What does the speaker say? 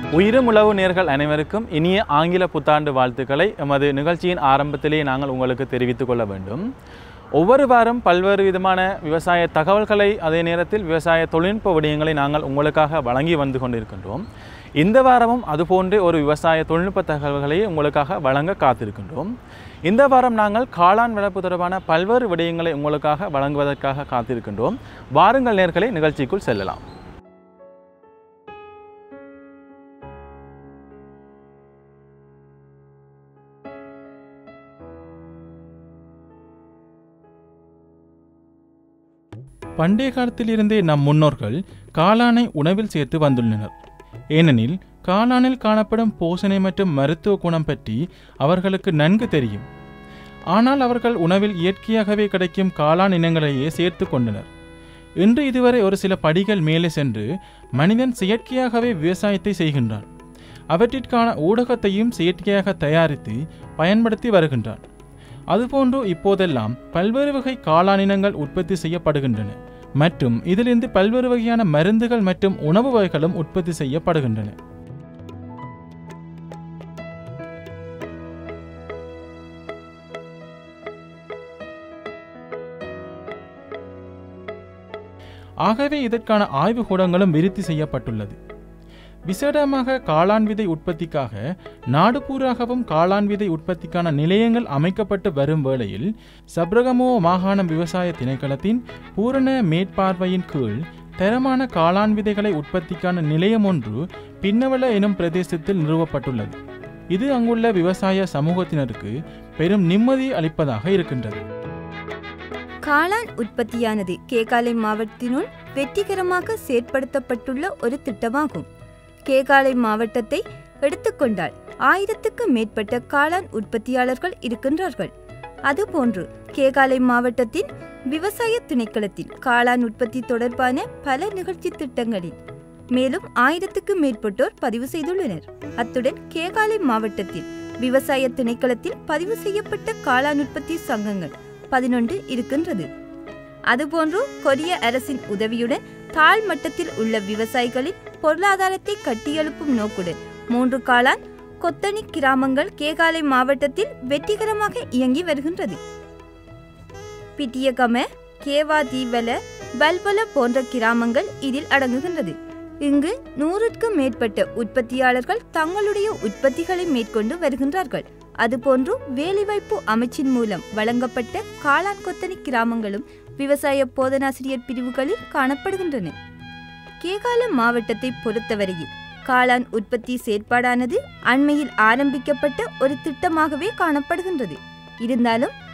உயிரும் உழவு நேர்கள் அனைவருக்கும் இனிய ஆங்கில புத்தாண்டு வாழ்த்துக்களை எமது நிகழ்ச்சியின் ஆரம்பத்திலே நாங்கள் உங்களுக்கு தெரிவித்துக் கொள்ள வேண்டும் ஒவ்வொரு வாரம் பல்வேறு விதமான விவசாய தகவல்களை அதே நேரத்தில் விவசாய தொழில்நுட்ப விடயங்களை நாங்கள் உங்களுக்காக வழங்கி வந்து கொண்டிருக்கின்றோம் இந்த வாரமும் அதுபோன்றே ஒரு விவசாய தொழில்நுட்ப தகவல்களை உங்களுக்காக வழங்க காத்திருக்கின்றோம் இந்த வாரம் நாங்கள் காளான் வளர்ப்பு தொடர்பான பல்வேறு விடயங்களை உங்களுக்காக வழங்குவதற்காக காத்திருக்கின்றோம் வாருங்கள் நேர்களை நிகழ்ச்சிக்குள் செல்லலாம் பண்டைய காலத்திலிருந்தே நம் முன்னோர்கள் காளானை உணவில் சேர்த்து வந்துள்ளனர் ஏனெனில் காளானில் காணப்படும் போஷணை மற்றும் மருத்துவ குணம் பற்றி அவர்களுக்கு நன்கு தெரியும் ஆனால் அவர்கள் உணவில் இயற்கையாகவே கிடைக்கும் காளான் இனங்களையே சேர்த்து கொண்டனர் இன்று இதுவரை ஒரு சில படிகள் மேலே சென்று மனிதன் செயற்கையாகவே விவசாயத்தை செய்கின்றான் அவற்றிற்கான ஊடகத்தையும் செயற்கையாக தயாரித்து பயன்படுத்தி வருகின்றான் அதுபோன்று இப்போதெல்லாம் பல்வேறு வகை காளான் இனங்கள் உற்பத்தி செய்யப்படுகின்றன மற்றும் இதிலிருந்து பல்வேறு வகையான மருந்துகள் மற்றும் உணவு வகைகளும் உற்பத்தி செய்யப்படுகின்றன ஆகவே இதற்கான ஆய்வுக்கூடங்களும் விருத்தி செய்யப்பட்டுள்ளது விசேடமாக காளான் விதை உற்பத்திக்காக நாடு பூராகவும் காளான் விதை உற்பத்திக்கான நிலையங்கள் அமைக்கப்பட்டு வரும் வேளையில் சப்ரகமோ மாகாணம் விவசாய திணைக்களத்தின் பூரண மேற்பார்வையின் கீழ் தரமான காளான் விதைகளை உற்பத்திக்கான நிலையம் ஒன்று பின்னவள எனும் பிரதேசத்தில் நிறுவப்பட்டுள்ளது இது அங்குள்ள விவசாய சமூகத்தினருக்கு பெரும் நிம்மதி அளிப்பதாக இருக்கின்றது காளான் உற்பத்தியானது கேகாலை மாவட்டத்தினுள் வெற்றிகரமாக செயற்படுத்தப்பட்டுள்ள ஒரு திட்டமாகும் கேகாலை மாவட்டத்தை எடுத்துக்கொண்டால் ஆயிரத்துக்கு மேற்பட்ட காளான் உற்பத்தியாளர்கள் இருக்கின்றார்கள் அதுபோன்று கேகாலை மாவட்டத்தின் விவசாய திணைக்களத்தில் காளான் உற்பத்தி தொடர்பான பல நிகழ்ச்சி திட்டங்களில் மேலும் ஆயிரத்துக்கு மேற்பட்டோர் பதிவு செய்துள்ளனர் அத்துடன் கேகாலை மாவட்டத்தில் விவசாய திணைக்களத்தில் பதிவு செய்யப்பட்ட காளான் உற்பத்தி சங்கங்கள் பதினொன்று இருக்கின்றது அதுபோன்று கொரிய அரசின் உதவியுடன் தாழ் மட்டத்தில் உள்ள விவசாயிகளின் பொருளாதாரத்தை கட்டியெழுப்பும் நோக்குடன் மூன்று காளான் கொத்தனி கிராமங்கள் கேகாலை மாவட்டத்தில் வெற்றிகரமாக இயங்கி வருகின்றது பிட்டியகம கேவா தீவல பல்பல போன்ற கிராமங்கள் இதில் அடங்குகின்றது இங்கு நூறுக்கும் மேற்பட்ட உற்பத்தியாளர்கள் தங்களுடைய உற்பத்திகளை மேற்கொண்டு வருகின்றார்கள் அதுபோன்று வேலைவாய்ப்பு அமைச்சின் மூலம் வழங்கப்பட்ட காளான் கொத்தனி கிராமங்களும் விவசாய போதனாசிரியர் பிரிவுகளில் காணப்படுகின்றன கேகால மாவட்டத்தை பொறுத்தவரையில் காளான் உற்பத்தி செயற்பாடானது அண்மையில் ஆரம்பிக்கப்பட்ட ஒரு திட்டமாகவே காணப்படுகின்றது இருந்தாலும்